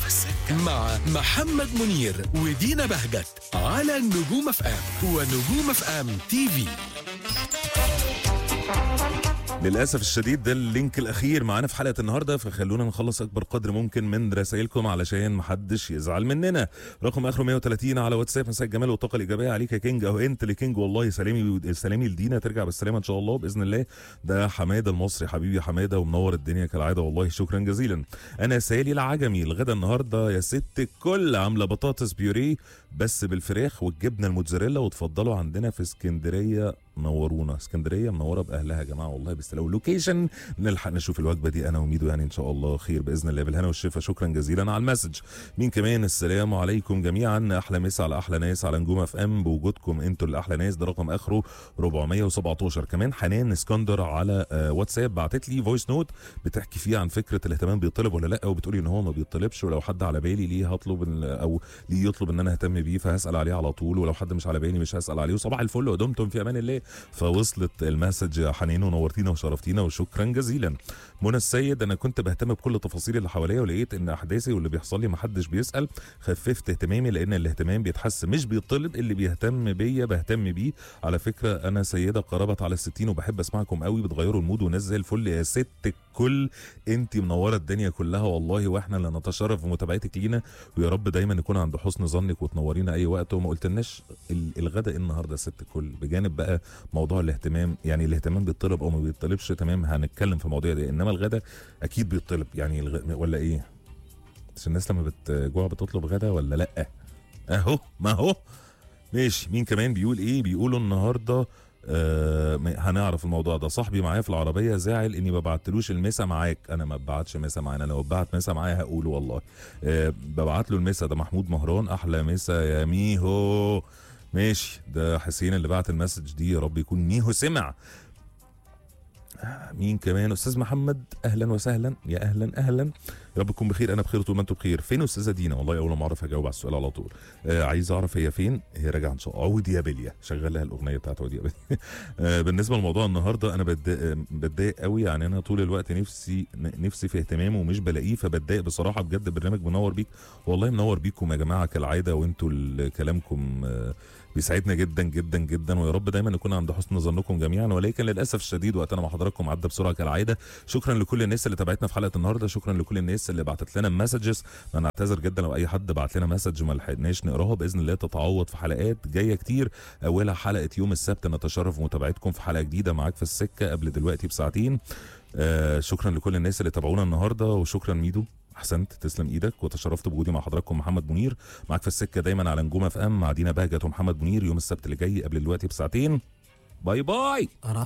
في السكة مع محمد منير ودينا بهجت على نجوم اف ام ونجوم اف ام تي في للاسف الشديد ده اللينك الاخير معانا في حلقه النهارده فخلونا نخلص اكبر قدر ممكن من رسائلكم علشان محدش يزعل مننا رقم اخره 130 على واتساب مساء الجمال والطاقه الايجابيه عليك يا كينج اهو انت اللي كينج والله سلامي سلامي لدينا ترجع بالسلامه ان شاء الله باذن الله ده حماده المصري حبيبي حماده ومنور الدنيا كالعاده والله شكرا جزيلا انا سالي العجمي الغدا النهارده يا ست الكل عامله بطاطس بيوريه بس بالفراخ والجبنه الموتزاريلا وتفضلوا عندنا في اسكندريه نورونا اسكندريه منوره باهلها يا جماعه والله بس لو لوكيشن نلحق نشوف الوجبه دي انا وميدو يعني ان شاء الله خير باذن الله بالهنا والشفا شكرا جزيلا على المسج مين كمان السلام عليكم جميعا احلى مسا على احلى ناس على نجوم اف ام بوجودكم انتوا اللي احلى ناس ده رقم اخره 417 كمان حنان اسكندر على آه، واتساب بعتت لي فويس نوت بتحكي فيه عن فكره الاهتمام بيطلب ولا لا وبتقولي ان هو ما بيطلبش ولو حد على بالي ليه هطلب ال- او ليه يطلب ان انا اهتم بيه فهسال عليه على طول ولو حد مش على بالي مش هسال عليه وصباح الفل ودمتم في امان الله فوصلت المسج يا حنين ونورتينا وشرفتينا وشكرا جزيلا منى السيد انا كنت بهتم بكل التفاصيل اللي حواليا ولقيت ان احداثي واللي بيحصل لي محدش بيسال خففت اهتمامي لان الاهتمام بيتحس مش بيطلب اللي بيهتم بيا بهتم بيه على فكره انا سيده قربت على الستين وبحب اسمعكم قوي بتغيروا المود وناس زي الفل يا ست الكل انت منوره الدنيا كلها والله واحنا اللي نتشرف بمتابعتك لينا ويا رب دايما نكون عند حسن ظنك وتنورينا اي وقت وما قلتلناش ال- الغدا ايه النهارده يا ست الكل بجانب بقى موضوع الاهتمام يعني الاهتمام بيطلب او ما بيطلبش تمام هنتكلم في المواضيع دي انما الغدا اكيد بيطلب يعني الغ... ولا ايه بس الناس لما بتجوع بتطلب غدا ولا لا اهو ما هو ماشي مين كمان بيقول ايه بيقولوا النهارده آه ما- هنعرف الموضوع ده صاحبي معايا في العربيه زعل اني ما بعتلوش المسا معاك انا ما ببعتش مسا معانا لو بعت مسا معايا هقوله والله آه ببعت له المسا ده محمود مهران احلى مسا يا ميهو ماشي ده حسين اللي بعت المسج دي يا رب يكون ميهو سمع مين كمان استاذ محمد اهلا وسهلا يا اهلا اهلا يا رب تكون بخير انا بخير طول ما انتم بخير فين استاذه دينا والله اول ما اعرف اجاوب على السؤال على طول آه عايز اعرف هي فين هي راجعه ان شاء الله عودي يا بليا شغل لها الاغنيه بتاعت عودي يا بليا آه بالنسبه لموضوع النهارده انا بتضايق آه، بتضايق قوي يعني انا طول الوقت نفسي نفسي في اهتمام ومش بلاقيه فبتضايق بصراحه بجد برنامج منور بيك والله منور بيكم يا جماعه كالعاده وانتوا ال- كلامكم آه بيسعدنا جدا جدا جدا ويا رب دايما نكون عند حسن ظنكم جميعا ولكن للاسف الشديد وقتنا مع حضراتكم عدى بسرعه كالعاده شكرا لكل الناس اللي تابعتنا في حلقه النهارده شكرا لكل الناس اللي بعتت لنا مسجز انا نعتذر جدا لو اي حد بعت لنا مسج ما لحقناش نقراها باذن الله تتعوض في حلقات جايه كتير اولها حلقه يوم السبت نتشرف متابعتكم في حلقه جديده معاك في السكه قبل دلوقتي بساعتين آه شكرا لكل الناس اللي تابعونا النهارده وشكرا ميدو احسنت تسلم ايدك وتشرفت بوجودي مع حضراتكم محمد منير معاك في السكه دايما على نجوم اف ام مع دينا بهجت ومحمد منير يوم السبت اللي جاي قبل دلوقتي بساعتين باي باي أنا